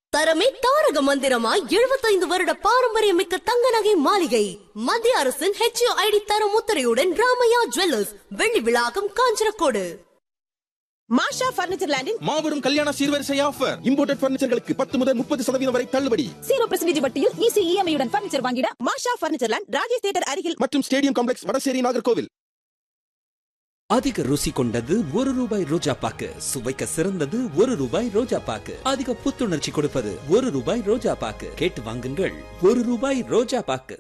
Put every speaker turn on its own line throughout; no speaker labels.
தரமே தாரக மந்திரமாய் எழுபத்தைந்து வருட பாரம்பரியமிக்க தங்க நகை மாளிகை மத்திய அரசின் ஹெச்ஓ ஐடி தரம் முத்திரையுடன் ராமையா ஜுவல்லர்ஸ் வெள்ளி விழாக்கம் காஞ்சனக்கோடு
மாஷா பர்னிச்சர் லேண்டின்
மாபெரும் கல்யாண சீர்வரிசை ஆஃபர் இம்போர்ட்டட் பர்னிச்சர்களுக்கு பத்து முதல் முப்பது சதவீதம் வரை தள்ளுபடி
ஜீரோ பர்சன்டேஜ் வட்டியில் ஈஸி இஎம்ஐயுடன் பர்னிச்சர் வாங்கிட
Masha furniture land Rajesh theatre அருகில்
மற்றும் ஸ்டேடியம் காம்ப்ளெக்ஸ் வடசேரி நாகர்கோவில்
அதிக ருசி கொண்டது ஒரு ரூபாய் ரோஜா பாக்கு சுவைக்க சிறந்தது ஒரு ரூபாய் ரோஜா பாக்கு அதிக புத்துணர்ச்சி கொடுப்பது ஒரு ரூபாய் ரோஜா பாக்கு கேட்டு வாங்குங்கள் ஒரு ரூபாய் ரோஜா பாக்கு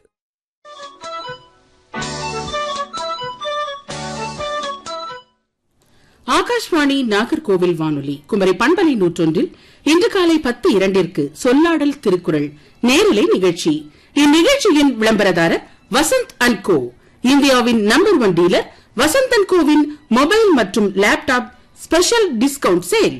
ஆகாஷ்வாணி நாகர்கோவில் வானொலி குமரி பண்பலை நூற்றொன்றில் இன்று காலை பத்து இரண்டிற்கு சொல்லாடல் திருக்குறள் நேரலை நிகழ்ச்சி இந்நிகழ்ச்சியின் விளம்பரதாரர் வசந்த் அண்ட் கோ இந்தியாவின் number one dealer Vasanth and கோவின் மொபைல் மற்றும் லேப்டாப் ஸ்பெஷல் டிஸ்கவுண்ட் சேல்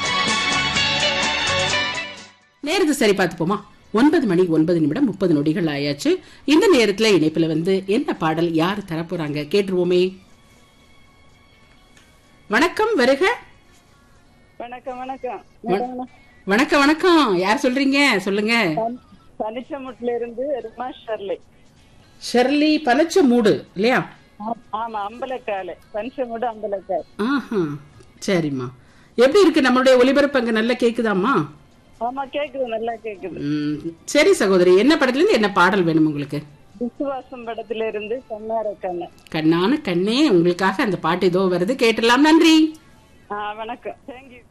நேரத்தை சரி பார்த்துப்போமா ஒன்பது மணி ஒன்பது நிமிடம் முப்பது நொடிகள் ஆயாச்சு இந்த நேரத்துல இணைப்புல வந்து என்ன பாடல் யார் தரப்போறாங்க கேட்டுருவோமே வணக்கம் வருக
வணக்கம் வணக்கம்
வ- வணக்கம் வணக்கம் யார் சொல்றீங்க சொல்லுங்க
பனிச்சமுட்ல இருந்து ருமா ஷர்லி
ஷெர்லி பனச்ச மூடு இல்லையா
ஆ- ஆமா அம்பலக்கால பனிச்சமுடு அம்பலக்கால்
ஆஹா சரிம்மா எப்படி இருக்கு நம்மளுடைய ஒலிபரப்பு அங்க நல்லா கேக்குதாம்மா
ஆமா கேக்குது நல்லா கேக்குது
ம், சரி சகோதரி என்ன படத்துல இருந்து என்ன பாடல் வேணும் உங்களுக்கு
விசுவாசம் படத்துல இருந்து கண்ணார கண்ணு
கண்ணான கண்ணே உங்களுக்காக அந்த பாட்டு ஏதோ வருது கேட்டுடலாம் நன்றி
ஆ வணக்கம் தேங்க்யூ